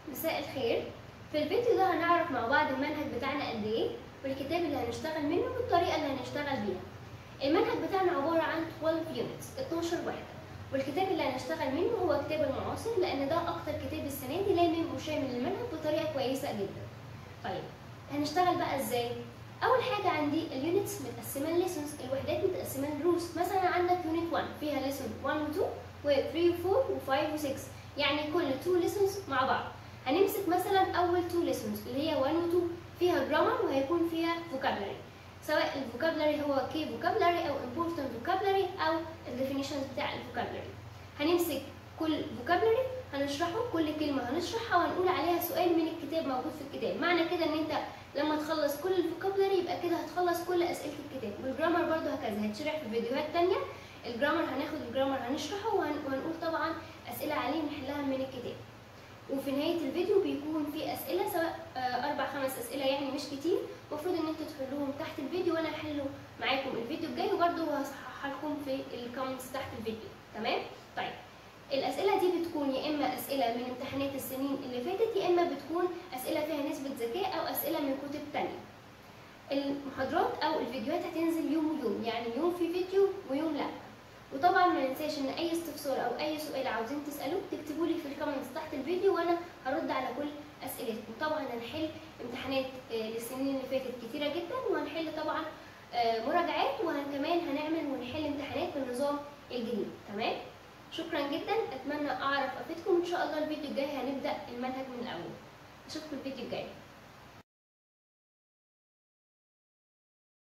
مساء الخير في الفيديو ده هنعرف مع بعض المنهج بتاعنا قد ايه والكتاب اللي هنشتغل منه والطريقه اللي هنشتغل بيها المنهج بتاعنا عباره عن 12 يونتس 12 وحده والكتاب اللي هنشتغل منه هو كتاب المعاصر لان ده اكتر كتاب السنه دي لامم وشامل المنهج بطريقه كويسه جدا طيب هنشتغل بقى ازاي اول حاجه عندي اليونتس متقسمه لليسونز الوحدات متقسمه للروس مثلا عندك يونت 1 فيها ليسون 1 و 2 و 3 و 4 و 5 و 6 يعني كل 2 ليسونز مع بعض هنمسك مثلا اول 2 ليسونز اللي هي 1 و 2 فيها جرامر وهيكون فيها فوكابلري سواء الفوكابلري هو كي فوكابلري او important فوكابلري او الديفينيشنز بتاع الفوكابلري هنمسك كل فوكابلري هنشرحه كل كلمه هنشرحها وهنقول عليها سؤال من الكتاب موجود في الكتاب معنى كده ان انت لما تخلص كل الفوكابلري يبقى كده هتخلص كل اسئله الكتاب والجرامر برضو هكذا هتشرح في فيديوهات تانية الجرامر هناخد الجرامر هنشرحه وهن... وهنقول طبعا اسئله عليه نحلها من الكتاب وفي نهايه الفيديو بيكون في اسئله سواء اربع خمس اسئله يعني مش كتير المفروض ان انتوا تحلوهم تحت الفيديو وانا هحله معاكم الفيديو الجاي وبرده هصححها لكم في الكومنتس تحت الفيديو تمام طيب الاسئله دي بتكون يا اما اسئله من امتحانات السنين اللي فاتت يا اما بتكون اسئله فيها نسبه ذكاء او اسئله من كتب تانية المحاضرات او الفيديوهات هتنزل يوم ويوم يعني يوم في فيديو ويوم لا وطبعا ما ننساش ان اي استفسار او اي سؤال عاوزين تسالوه تكتبوا لي في الكومنتس تحت الفيديو وانا هرد على كل اسئلتكم طبعا هنحل امتحانات للسنين اللي فاتت كتيره جدا وهنحل طبعا مراجعات وكمان هنعمل ونحل امتحانات بالنظام الجديد تمام شكرا جدا اتمنى اعرف افيدكم ان شاء الله الفيديو الجاي هنبدا المنهج من الاول اشوفكم الفيديو الجاي